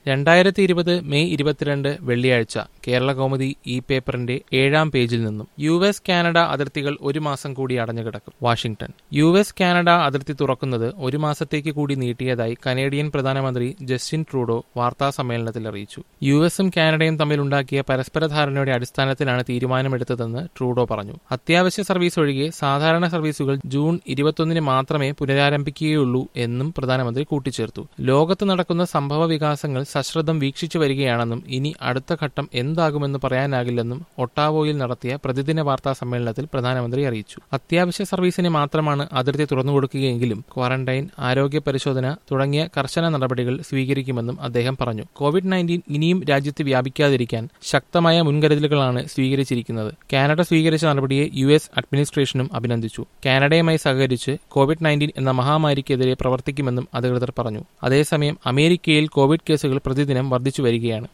രണ്ടായിരത്തി ഇരുപത് മെയ് ഇരുപത്തിരണ്ട് വെള്ളിയാഴ്ച കേരള കൗമുദി ഇ പേപ്പറിന്റെ ഏഴാം പേജിൽ നിന്നും യു എസ് കാനഡ അതിർത്തികൾ ഒരു മാസം കൂടി അടഞ്ഞുകിടക്കും വാഷിംഗ്ടൺ യു എസ് കാനഡ അതിർത്തി തുറക്കുന്നത് ഒരു മാസത്തേക്ക് കൂടി നീട്ടിയതായി കനേഡിയൻ പ്രധാനമന്ത്രി ജസ്റ്റിൻ ട്രൂഡോ വാർത്താ സമ്മേളനത്തിൽ അറിയിച്ചു യു എസും കാനഡയും തമ്മിലുണ്ടാക്കിയ പരസ്പര ധാരണയുടെ അടിസ്ഥാനത്തിലാണ് തീരുമാനമെടുത്തതെന്ന് ട്രൂഡോ പറഞ്ഞു അത്യാവശ്യ സർവീസ് ഒഴികെ സാധാരണ സർവീസുകൾ ജൂൺ ഇരുപത്തൊന്നിന് മാത്രമേ പുനരാരംഭിക്കുകയുള്ളൂ എന്നും പ്രധാനമന്ത്രി കൂട്ടിച്ചേർത്തു ലോകത്ത് നടക്കുന്ന സംഭവ വികാസങ്ങൾ സശ്രദ്ധം വീക്ഷിച്ചു വരികയാണെന്നും ഇനി അടുത്ത ഘട്ടം എന്താകുമെന്ന് പറയാനാകില്ലെന്നും ഒട്ടാവോയിൽ നടത്തിയ പ്രതിദിന വാർത്താ സമ്മേളനത്തിൽ പ്രധാനമന്ത്രി അറിയിച്ചു അത്യാവശ്യ സർവീസിന് മാത്രമാണ് അതിർത്തി തുറന്നുകൊടുക്കുകയെങ്കിലും ക്വാറന്റൈൻ ആരോഗ്യ പരിശോധന തുടങ്ങിയ കർശന നടപടികൾ സ്വീകരിക്കുമെന്നും അദ്ദേഹം പറഞ്ഞു കോവിഡ് നയൻറ്റീൻ ഇനിയും രാജ്യത്ത് വ്യാപിക്കാതിരിക്കാൻ ശക്തമായ മുൻകരുതലുകളാണ് സ്വീകരിച്ചിരിക്കുന്നത് കാനഡ സ്വീകരിച്ച നടപടിയെ യു എസ് അഡ്മിനിസ്ട്രേഷനും അഭിനന്ദിച്ചു കാനഡയുമായി സഹകരിച്ച് കോവിഡ് നയൻറ്റീൻ എന്ന മഹാമാരിക്കെതിരെ പ്രവർത്തിക്കുമെന്നും അധികൃതർ പറഞ്ഞു അതേസമയം അമേരിക്കയിൽ കോവിഡ് കേസുകൾ പ്രതിദിനം വർദ്ധിച്ചു വരികയാണ്